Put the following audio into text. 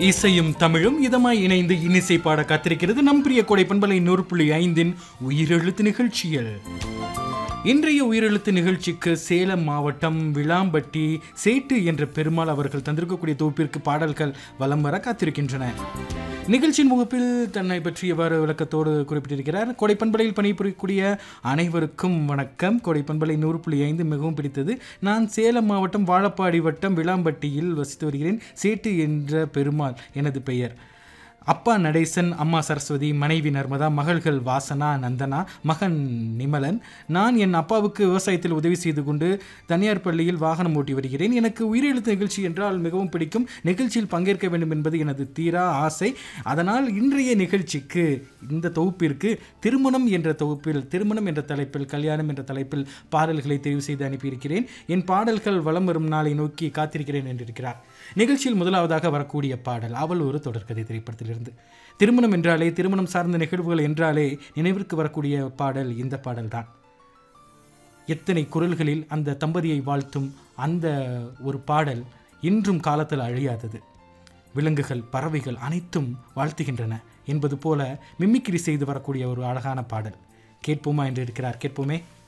இசையும் தமிழும் இதமாய் இணைந்து இன்னிசை பாட காத்திருக்கிறது நம் பிரிய கொடை பண்பலை நூறு புள்ளி ஐந்தின் உயிரெழுத்து நிகழ்ச்சியில் இன்றைய உயிரெழுத்து நிகழ்ச்சிக்கு சேலம் மாவட்டம் விளாம்பட்டி சேட்டு என்ற பெருமாள் அவர்கள் தந்திருக்கக்கூடிய தொகுப்பிற்கு பாடல்கள் வலம் வர காத்திருக்கின்றன நிகழ்ச்சியின் முகப்பில் தன்னை பற்றியவாறு விளக்கத்தோடு குறிப்பிட்டிருக்கிறார் கொடைப்பண்பலையில் பணிபுரியக்கூடிய அனைவருக்கும் வணக்கம் கொடைப்பண்பலை நூறு புள்ளி ஐந்து மிகவும் பிடித்தது நான் சேலம் மாவட்டம் வாழப்பாடி வட்டம் விளாம்பட்டியில் வசித்து வருகிறேன் சேட்டு என்ற பெருமாள் எனது பெயர் அப்பா நடேசன் அம்மா சரஸ்வதி மனைவி நர்மதா மகள்கள் வாசனா நந்தனா மகன் நிமலன் நான் என் அப்பாவுக்கு விவசாயத்தில் உதவி செய்து கொண்டு தனியார் பள்ளியில் வாகனம் ஓட்டி வருகிறேன் எனக்கு உயிரெழுத்து நிகழ்ச்சி என்றால் மிகவும் பிடிக்கும் நிகழ்ச்சியில் பங்கேற்க வேண்டும் என்பது எனது தீரா ஆசை அதனால் இன்றைய நிகழ்ச்சிக்கு இந்த தொகுப்பிற்கு திருமணம் என்ற தொகுப்பில் திருமணம் என்ற தலைப்பில் கல்யாணம் என்ற தலைப்பில் பாடல்களை தெரிவு செய்து அனுப்பியிருக்கிறேன் என் பாடல்கள் வலம் வரும் நாளை நோக்கி காத்திருக்கிறேன் என்றிருக்கிறார் நிகழ்ச்சியில் முதலாவதாக வரக்கூடிய பாடல் அவள் ஒரு தொடர்கதை திரைப்படத்திலிருந்து திருமணம் என்றாலே திருமணம் சார்ந்த நிகழ்வுகள் என்றாலே நினைவிற்கு வரக்கூடிய பாடல் இந்த பாடல்தான் எத்தனை குரல்களில் அந்த தம்பதியை வாழ்த்தும் அந்த ஒரு பாடல் இன்றும் காலத்தில் அழியாதது விலங்குகள் பறவைகள் அனைத்தும் வாழ்த்துகின்றன என்பது போல மிமிக்ரி செய்து வரக்கூடிய ஒரு அழகான பாடல் கேட்போமா என்று இருக்கிறார் கேட்போமே